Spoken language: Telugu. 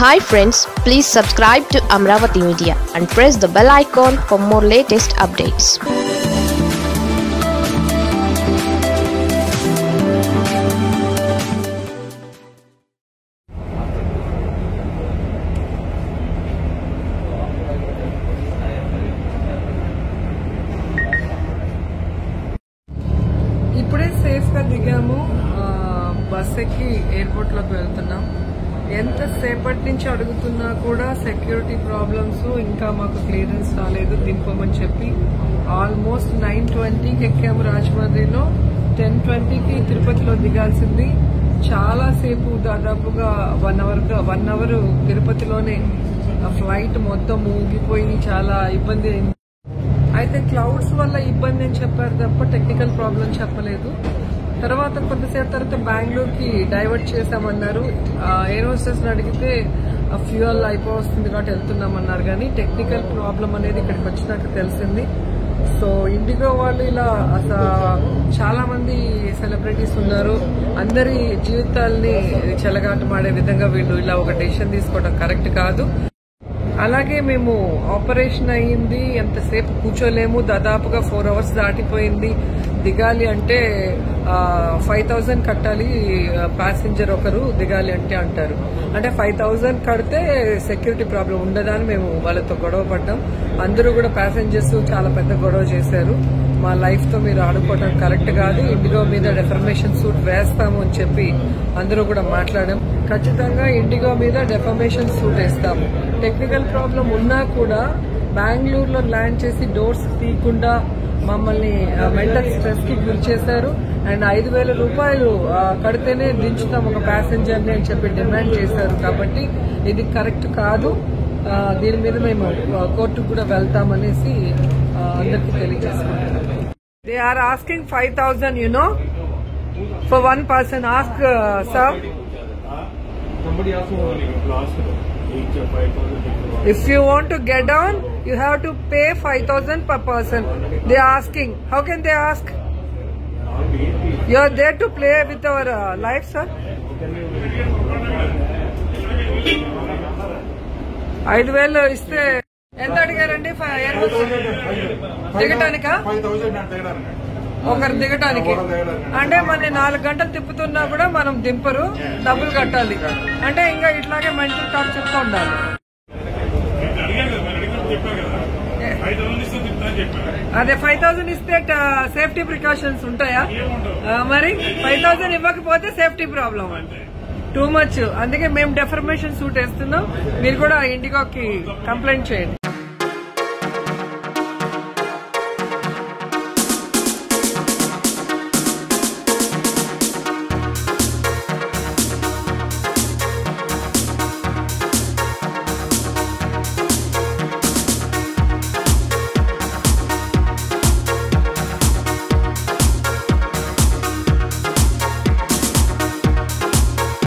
Hi friends please subscribe to Amaravati media and press the bell icon for more latest updates ఇప్పుడే సేఫ్ గా దిగాము ఆ, బస్ ఎక్కి ఎయిర్పోర్ట్ లోకి వెళ్తున్నాం ఎంత సేపటి నుంచి అడుగుతున్నా కూడా సెక్యూరిటీ ప్రాబ్లమ్స్ ఇంకా మాకు క్లియరెన్స్ రాలేదు దింపమని చెప్పి ఆల్మోస్ట్ నైన్ ట్వంటీకి ఎక్కాము రాజమండ్రిలో టెన్ ట్వంటీకి తిరుపతిలో దిగాల్సింది చాలా సేపు దాదాపుగా వన్ అవర్ వన్ అవర్ తిరుపతిలోనే ఫ్లైట్ మొత్తం ఊగిపోయి చాలా ఇబ్బంది అయింది అయితే క్లౌడ్స్ వల్ల ఇబ్బంది అని చెప్పారు తప్ప టెక్నికల్ ప్రాబ్లం చెప్పలేదు తర్వాత కొంతసేపు తర్వాత బెంగళూరుకి డైవర్ట్ చేశామన్నారు ఎయిర్ హోస్టెస్ అడిగితే ఫ్యూయల్ అయిపోతుంది కాబట్టి వెళ్తున్నామన్నారు కానీ టెక్నికల్ ప్రాబ్లం అనేది ఇక్కడికి వచ్చినాక తెలిసింది సో ఇండిగో వాళ్ళు ఇలా అసలు చాలా మంది సెలబ్రిటీస్ ఉన్నారు అందరి జీవితాల్ని చెలగాటమాడే విధంగా వీళ్ళు ఇలా ఒక డెసిషన్ తీసుకోవడం కరెక్ట్ కాదు అలాగే మేము ఆపరేషన్ అయ్యింది ఎంతసేపు కూర్చోలేము దాదాపుగా ఫోర్ అవర్స్ దాటిపోయింది దిగాలి అంటే ఫైవ్ థౌజండ్ కట్టాలి ప్యాసింజర్ ఒకరు దిగాలి అంటే అంటారు అంటే ఫైవ్ థౌజండ్ కడితే సెక్యూరిటీ ప్రాబ్లం ఉండదా అని మేము వాళ్ళతో గొడవ పడ్డాం అందరూ కూడా ప్యాసింజర్స్ చాలా పెద్ద గొడవ చేశారు మా లైఫ్ తో మీరు ఆడుకోవడం కరెక్ట్ కాదు ఇండిగో మీద డెఫర్మేషన్ సూట్ వేస్తాము అని చెప్పి అందరూ కూడా మాట్లాడాం ఖచ్చితంగా ఇండిగో మీద డెఫర్మేషన్ సూట్ వేస్తాము టెక్నికల్ ప్రాబ్లం ఉన్నా కూడా బెంగళూరులో ల్యాండ్ చేసి డోర్స్ తీయకుండా మమ్మల్ని మెంటల్ స్ట్రెస్ కి గురి చేశారు అండ్ ఐదు వేల రూపాయలు ఆ, కడితేనే దించుతాం ఒక ప్యాసింజర్ ని అని చెప్పి డిమాండ్ చేశారు కాబట్టి ఇది కరెక్ట్ కాదు ఆ, దీని మీద మేము ఆ, కోర్టుకు కూడా వెళ్తామనేసి ఆ, అందరికీ తెలియజేసుకుంటున్నాం they are asking five thousand you know for one person ask sir Somebody asked me last each of 5,000 If you want to get down, you have to pay 5000 per person. They are asking. How can they ask? You are there to play with our uh, life, sir. ఐదు వేలు ఇస్తే ఎంత అడిగారండి ఫ- ఎయిర్ హోస్టెస్? దిగటానికా? ఫైవ్ థౌసండ్ అంటే దిగడానికి ఒకరు దిగటానికి అంటే మన నాలుగు గంటలు తిప్పుతున్నా కూడా మనం దింపరు డబ్బులు కట్టాలి అంటే ఇంకా ఇట్లాగే మెంటల్ టార్చర్ తో ఉండాలి అదే ఫైవ్ థౌసండ్ ఇస్తే సేఫ్టీ ప్రికాషన్స్ ఉంటాయా ఆ, మరి ఫైవ్ థౌసండ్ ఇవ్వకపోతే సేఫ్టీ ప్రాబ్లం టూ మచ్ అందుకే మేము డెఫర్మేషన్ సూట్ వేస్తున్నాం మీరు కూడా ఇండిగోకి కంప్లైంట్ చేయండి